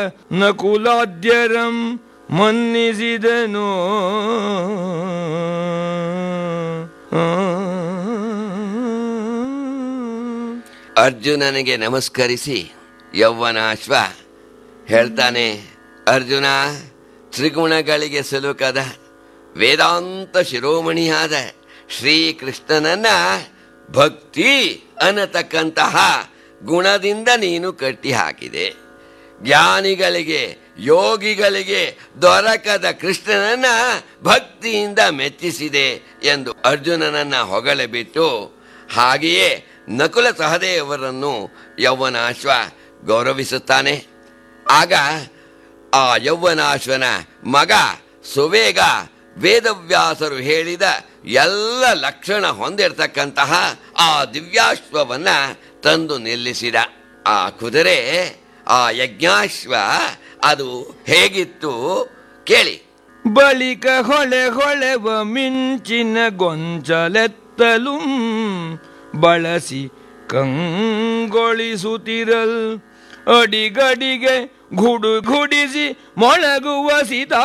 ನಕುಲಾದ್ಯರಂ ಮನ್ನಿಸಿದನು ಅರ್ಜುನನಿಗೆ ನಮಸ್ಕರಿಸಿ ಯೌವನಾಶ್ವ ಹೇಳ್ತಾನೆ ಅರ್ಜುನ ತ್ರಿಗುಣಗಳಿಗೆ ಸಿಲುಕದ ವೇದಾಂತ ಶಿರೋಮಣಿಯಾದ ಶ್ರೀಕೃಷ್ಣನನ್ನ ಭಕ್ತಿ ಅನ್ನತಕ್ಕಂತಹ ಗುಣದಿಂದ ನೀನು ಕಟ್ಟಿ ಹಾಕಿದೆ ಜ್ಞಾನಿಗಳಿಗೆ ಯೋಗಿಗಳಿಗೆ ದೊರಕದ ಕೃಷ್ಣನನ್ನ ಭಕ್ತಿಯಿಂದ ಮೆಚ್ಚಿಸಿದೆ ಎಂದು ಅರ್ಜುನನನ್ನ ಹೊಗಳಬಿಟ್ಟು ಹಾಗೆಯೇ ನಕುಲ ಸಹದೇವರನ್ನು ಯೌವನಾಶ್ವ ಗೌರವಿಸುತ್ತಾನೆ ಆಗ ಆ ಯೌವನಾಶ್ವನ ಮಗ ಸುವೇಗ ವೇದವ್ಯಾಸರು ಹೇಳಿದ ಎಲ್ಲ ಲಕ್ಷಣ ಹೊಂದಿರತಕ್ಕಂತಹ ಆ ದಿವ್ಯಾಶ್ವವನ್ನ ತಂದು ನಿಲ್ಲಿಸಿದ ಆ ಕುದುರೆ ಆ ಯಜ್ಞಾಶ್ವ ಅದು ಹೇಗಿತ್ತು ಕೇಳಿ ಬಳಿಕ ಹೊಳೆ ಹೊಳೆವ ಮಿಂಚಿನ ಗೊಂಚಲೆತ್ತಲು ಬಳಸಿ ಕಂಗೊಳಿಸುತ್ತಿರಲ್ ಅಡಿಗಡಿಗೆ ಗುಡು ಗುಡಿಸಿ ಮೊಳಗುವ ಸೀತಾ